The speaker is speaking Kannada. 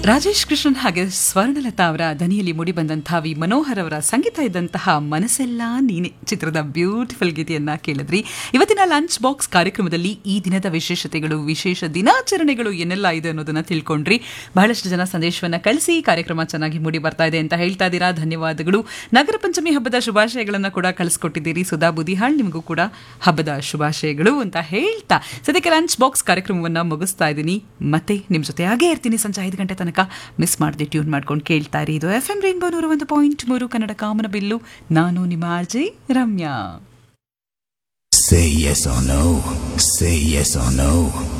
ರಾಜೇಶ್ ಕೃಷ್ಣನ್ ಹಾಗೆ ಸ್ವರ್ಣಲತಾ ಅವರ ದನಿಯಲ್ಲಿ ಮೂಡಿಬಂದಂತಹ ವಿ ಮನೋಹರ್ ಅವರ ಸಂಗೀತ ಇದ್ದಂತಹ ಮನಸ್ಸೆಲ್ಲ ನೀನೆ ಚಿತ್ರದ ಬ್ಯೂಟಿಫುಲ್ ಗೀತೆಯನ್ನ ಕೇಳಿದ್ರಿ ಇವತ್ತಿನ ಲಂಚ್ ಬಾಕ್ಸ್ ಕಾರ್ಯಕ್ರಮದಲ್ಲಿ ಈ ದಿನದ ವಿಶೇಷತೆಗಳು ವಿಶೇಷ ದಿನಾಚರಣೆಗಳು ಏನೆಲ್ಲ ಇದೆ ಅನ್ನೋದನ್ನ ತಿಳ್ಕೊಂಡ್ರಿ ಬಹಳಷ್ಟು ಜನ ಸಂದೇಶವನ್ನ ಕಳಿಸಿ ಕಾರ್ಯಕ್ರಮ ಚೆನ್ನಾಗಿ ಮೂಡಿ ಬರ್ತಾ ಇದೆ ಅಂತ ಹೇಳ್ತಾ ಇದ್ದೀರಾ ಧನ್ಯವಾದಗಳು ನಗರ ಪಂಚಮಿ ಹಬ್ಬದ ಶುಭಾಶಯಗಳನ್ನ ಕೂಡ ಕಳಿಸ್ಕೊಟ್ಟಿದ್ದೀರಿ ಸುಧಾ ಬುದಿಹಾಳ್ ನಿಮಗೂ ಕೂಡ ಹಬ್ಬದ ಶುಭಾಶಯಗಳು ಅಂತ ಹೇಳ್ತಾ ಸದ್ಯಕ್ಕೆ ಲಂಚ್ ಬಾಕ್ಸ್ ಕಾರ್ಯಕ್ರಮವನ್ನ ಮುಗಿಸ್ತಾ ಇದ್ದೀನಿ ಮತ್ತೆ ನಿಮ್ ಜೊತೆ ಹಾಗೇ ಇರ್ತೀನಿ ಸಂಜೆ ಐದು ಗಂಟೆ ತನಕ ಮಿಸ್ ಮಾಡದೆ ಟ್ಯೂನ್ ಮಾಡ್ಕೊಂಡು ಕೇಳ್ತಾ ಇರಿ ಇದು ಎಫ್ ಎಂ ರೈನ್ಬೋ ನೂರ ಒಂದು ಪಾಯಿಂಟ್ ಮೂರು ಕನ್ನಡ ಕಾಮನ ಬಿಲ್ಲು ನಾನು ನಿಮ್ಮ RJ Ramya Say yes or no. Say yes or no.